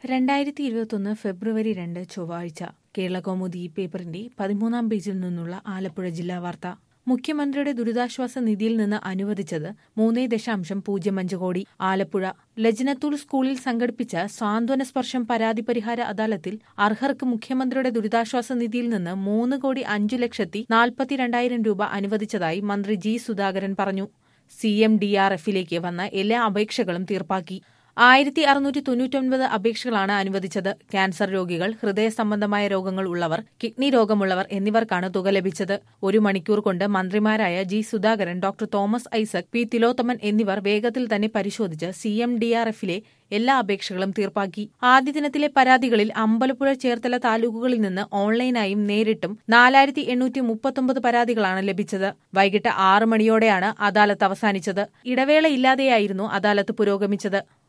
രണ്ടായിരത്തി ഇരുപത്തൊന്ന് ഫെബ്രുവരി രണ്ട് ചൊവ്വാഴ്ച കേരളകൗമുദി പേപ്പറിന്റെ പതിമൂന്നാം പേജിൽ നിന്നുള്ള ആലപ്പുഴ ജില്ലാ വാർത്ത മുഖ്യമന്ത്രിയുടെ ദുരിതാശ്വാസ നിധിയിൽ നിന്ന് അനുവദിച്ചത് മൂന്നേ ദശാംശം പൂജ്യം അഞ്ച് കോടി ആലപ്പുഴ ലജ്നത്തുൽ സ്കൂളിൽ സംഘടിപ്പിച്ച സാന്ത്വന സ്പർശം പരാതി പരിഹാര അദാലത്തിൽ അർഹർക്ക് മുഖ്യമന്ത്രിയുടെ ദുരിതാശ്വാസ നിധിയിൽ നിന്ന് മൂന്ന് കോടി അഞ്ചു ലക്ഷത്തി നാൽപ്പത്തിരണ്ടായിരം രൂപ അനുവദിച്ചതായി മന്ത്രി ജി സുധാകരൻ പറഞ്ഞു സി എം ഡി ആർ എഫിലേക്ക് വന്ന എല്ലാ അപേക്ഷകളും തീർപ്പാക്കി ആയിരത്തി അറുന്നൂറ്റി തൊണ്ണൂറ്റൊൻപത് അപേക്ഷകളാണ് അനുവദിച്ചത് ക്യാൻസർ രോഗികൾ ഹൃദയ സംബന്ധമായ രോഗങ്ങൾ ഉള്ളവർ കിഡ്നി രോഗമുള്ളവർ എന്നിവർക്കാണ് തുക ലഭിച്ചത് ഒരു മണിക്കൂർ കൊണ്ട് മന്ത്രിമാരായ G Sudhakaran doctor Thomas Isaac P Thilothaman എന്നിവർ വേഗത്തിൽ തന്നെ പരിശോധിച്ച് സി എം ഡി ആർ എഫിലെ എല്ലാ അപേക്ഷകളും തീർപ്പാക്കി ആദ്യ ദിനത്തിലെ പരാതികളിൽ അമ്പലപ്പുഴ ചേർത്തല താലൂക്കുകളിൽ നിന്ന് ഓൺലൈനായും നേരിട്ടും നാലായിരത്തി എണ്ണൂറ്റി മുപ്പത്തൊമ്പത് പരാതികളാണ് ലഭിച്ചത് വൈകിട്ട് ആറ് മണിയോടെയാണ് അദാലത്ത് അവസാനിച്ചത് ഇടവേളയില്ലാതെയായിരുന്നു അദാലത്ത് പുരോഗമിച്ചത്